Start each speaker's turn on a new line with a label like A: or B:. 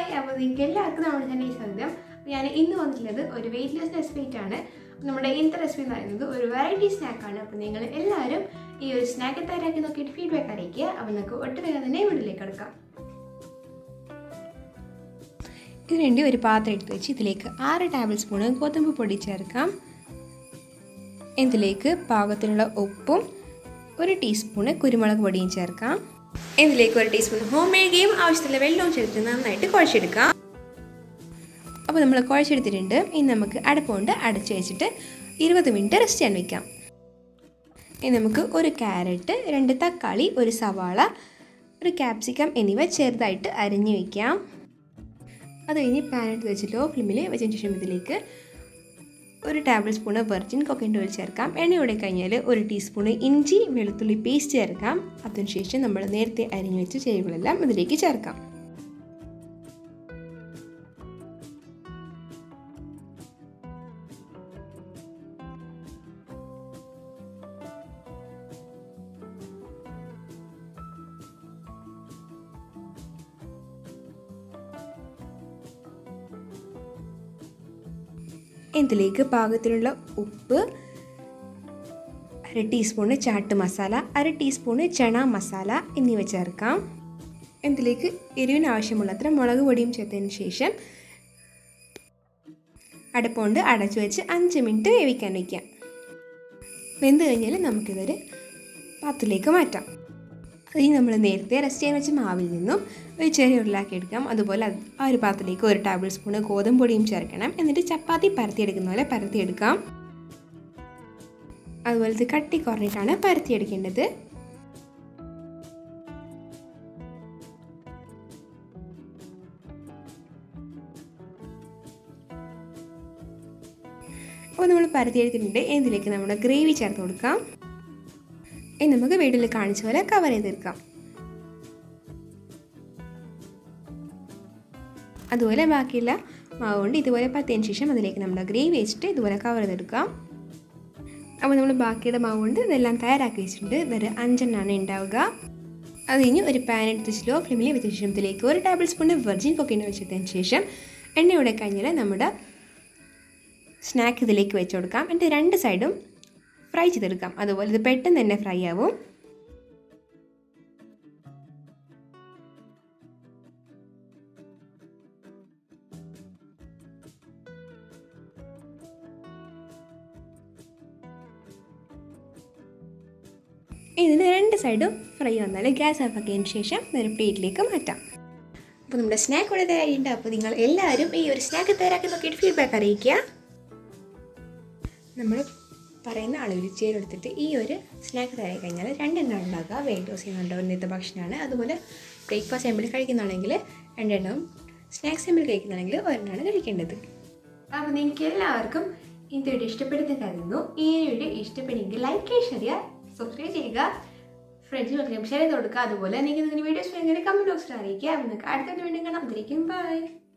A: അപ്പോൾ നിങ്ങൾക്ക് എല്ലാവർക്കും നമ്മുടെ ചാനലിൽ സ്വാഗതം അപ്പോൾ ഞാൻ ഇന്ന് വന്നിട്ടുള്ളത് ഒരു വെയിറ്റ് ലെസ് റെസിപ്പി ആണ് നമ്മുടെ ഇന്നത്തെ റെസിപ്പി എന്ന് പറയുന്നത് ഒരു വെറൈറ്റി സ്നാക്കാണ് അപ്പോൾ നിങ്ങൾ എല്ലാവരും ഈ ഒരു സ്നാക്ക് തയ്യാറാക്കി നോക്കിയിട്ട് ഫീഡ്ബാക്ക് അറിയിക്കുക അപ്പോൾ നമുക്ക് ഒട്ടും വേഗം തന്നെ വീട്ടിലേക്ക് എടുക്കാം ഇതിനുവേണ്ടി ഒരു പാത്രം എടുത്ത് വെച്ച് ഇതിലേക്ക് ആറ് ടേബിൾ സ്പൂണ് ഗോതമ്പ് പൊടി ചേർക്കാം ഇതിലേക്ക് പാകത്തിനുള്ള ഉപ്പും ഒരു ടീസ്പൂണ് കുരുമുളക് പൊടിയും ചേർക്കാം ഇതിലേക്ക് ഒരു ടീസ്പൂൺ ഹോം മേഗയും ആവശ്യത്തിലുള്ള വെള്ളവും ചേർത്ത് നന്നായിട്ട് കുഴച്ചെടുക്കാം അപ്പോൾ നമ്മൾ കുഴച്ചെടുത്തിട്ടുണ്ട് ഇനി നമുക്ക് അടപ്പുകൊണ്ട് അടച്ചു വെച്ചിട്ട് ഇരുപത് മിനിറ്റ് റെസ്റ്റ് ചെയ്യാൻ വെക്കാം ഇനി നമുക്ക് ഒരു ക്യാരറ്റ് രണ്ട് തക്കാളി ഒരു സവാള ഒരു ക്യാപ്സിക്കം എന്നിവ ചെറുതായിട്ട് അരിഞ്ഞു വയ്ക്കാം അത് കഴിഞ്ഞ് പാൻ എടുത്ത് വെച്ച് ലോ ഫ്ലെയിമിൽ വെച്ചതിന് ശേഷം ഇതിലേക്ക് ഒരു ടേബിൾ സ്പൂണ് വെർജിൻ കൊക്കൻ്റെ ഓയിൽ ചേർക്കാം എണ്ണയോടെ കഴിഞ്ഞാൽ ഒരു ടീസ്പൂണ് ഇഞ്ചി വെളുത്തുള്ളി പേസ്റ്റ് ചേർക്കാം അതിനുശേഷം നമ്മൾ നേരത്തെ അരിഞ്ഞു വെച്ച ചേരുവകളെല്ലാം ഇതിലേക്ക് ചേർക്കാം ഇതിലേക്ക് പാകത്തിനുള്ള ഉപ്പ് അര ടീസ്പൂണ് ചാട്ട് മസാല അര ടീസ്പൂണ് ചണ മസാല എന്നിവ ചേർക്കാം ഇതിലേക്ക് എരിവിന് ആവശ്യമുള്ളത്ര മുളക് പൊടിയും ചേർത്തതിന് ശേഷം അടപ്പുകൊണ്ട് അടച്ചു വെച്ച് അഞ്ച് മിനിറ്റ് വേവിക്കാൻ വയ്ക്കാം വെന്ത് കഴിഞ്ഞാൽ നമുക്കിതൊരു പാത്രത്തിലേക്ക് മാറ്റാം അതിന് നമ്മൾ നേരത്തെ റെസ്റ്റ് ചെയ്യാൻ വെച്ച മാവിൽ നിന്നും ഒരു ചെറിയ ഉരുളാക്കി എടുക്കാം അതുപോലെ ആ ഒരു പാത്രത്തിലേക്ക് ഒരു ടേബിൾ സ്പൂണ് ഗോതമ്പ് പൊടിയും ചേർക്കണം എന്നിട്ട് ചപ്പാത്തി പരത്തിയെടുക്കുന്ന പോലെ പരത്തിയെടുക്കാം അതുപോലെ ഇത് കട്ടി കുറഞ്ഞിട്ടാണ് പരത്തിയെടുക്കേണ്ടത് അപ്പോൾ നമ്മൾ പരത്തിയെടുത്തിട്ടുണ്ട് ഇതിലേക്ക് നമ്മുടെ ഗ്രേവി ചേർത്ത് കൊടുക്കാം ഇനി നമുക്ക് വീട്ടിൽ കാണിച്ച പോലെ കവർ ചെയ്തെടുക്കാം അതുപോലെ ബാക്കിയുള്ള മാവ് കൊണ്ട് ഇതുപോലെ പത്തിയതിന് ശേഷം അതിലേക്ക് നമ്മുടെ ഗ്രേവി വെച്ചിട്ട് ഇതുപോലെ കവർ ചെയ്തെടുക്കാം അപ്പോൾ നമ്മൾ ബാക്കിയുടെ മാവ് കൊണ്ട് ഇതെല്ലാം തയ്യാറാക്കി വെച്ചിട്ടുണ്ട് ഇതൊരു അഞ്ചെണ്ണമാണ് ഉണ്ടാവുക അത് കഴിഞ്ഞ് ഒരു പാൻ എടുത്ത് സ്ലോ ഫ്ലെയിമിൽ വെച്ച ശേഷം ഇതിലേക്ക് ഒരു ടേബിൾ സ്പൂൺ വെർജിൻ കൊക്കിന് വെച്ചതിന് ശേഷം എണ്ണയുടെ കഴിഞ്ഞാൽ നമ്മുടെ സ്നാക്ക് ഇതിലേക്ക് വെച്ച് കൊടുക്കാം എന്നിട്ട് രണ്ട് സൈഡും ഫ്രൈ ചെയ്തെടുക്കാം അതുപോലെ ഇത് പെട്ടെന്ന് തന്നെ ഫ്രൈ ആവും ഇതിന് രണ്ട് സൈഡും ഫ്രൈ വന്നാൽ ഗ്യാസ് ഓഫ് ആക്കിയതിന് ശേഷം ഒരു പ്ലേറ്റിലേക്ക് മാറ്റാം അപ്പോൾ നമ്മുടെ സ്നാക്ക് ഇവിടെ തയ്യാറിയുണ്ട് അപ്പോൾ നിങ്ങൾ എല്ലാവരും ഈ ഒരു സ്നാക്ക് തയ്യാറാക്കി നോക്കിയിട്ട് ഫീഡ്ബാക്ക് അറിയിക്കുക നമ്മൾ പറയുന്ന അളവിൽ ചേരെടുത്തിട്ട് ഈ ഒരു സ്നാക്ക് തയ്യാറായി കഴിഞ്ഞാൽ രണ്ടെണ്ണം ഉണ്ടാക്കുക വെയിറ്റ് ലോസ് ചെയ്യുന്നുണ്ടോ ഇന്നത്തെ ഭക്ഷണമാണ് അതുപോലെ ബ്രേക്ക്ഫാസ്റ്റ് ടൈമിൽ കഴിക്കുന്നുണ്ടെങ്കിൽ രണ്ടെണ്ണവും സ്നാക്സ് ടൈമിൽ കഴിക്കുന്നുണ്ടെങ്കിൽ ഒരെണ്ണമാണ് കഴിക്കേണ്ടത് അപ്പോൾ നിങ്ങൾക്ക് എല്ലാവർക്കും ഈ വീഡിയോ ഇഷ്ടപ്പെടുന്ന കരുതുന്നു ഈ വീഡിയോ ഇഷ്ടപ്പെടുമെങ്കിൽ ലൈക്ക് ചെയ്യുക ഷെയർ സബ്സ്ക്രൈബ് ചെയ്യുക ഫ്രണ്ട്സിനൊക്കെ ഷെയർ ചെയ്ത് കൊടുക്കുക അതുപോലെ നിങ്ങൾക്ക് ഇതിന് വീഡിയോസ് വേണമെങ്കിൽ കമൻറ്റ് ബോക്സിൽ അറിയിക്കുക നിങ്ങൾക്ക് അടുത്ത വീഡിയോ കാണാം അതിരിക്കും ബൈ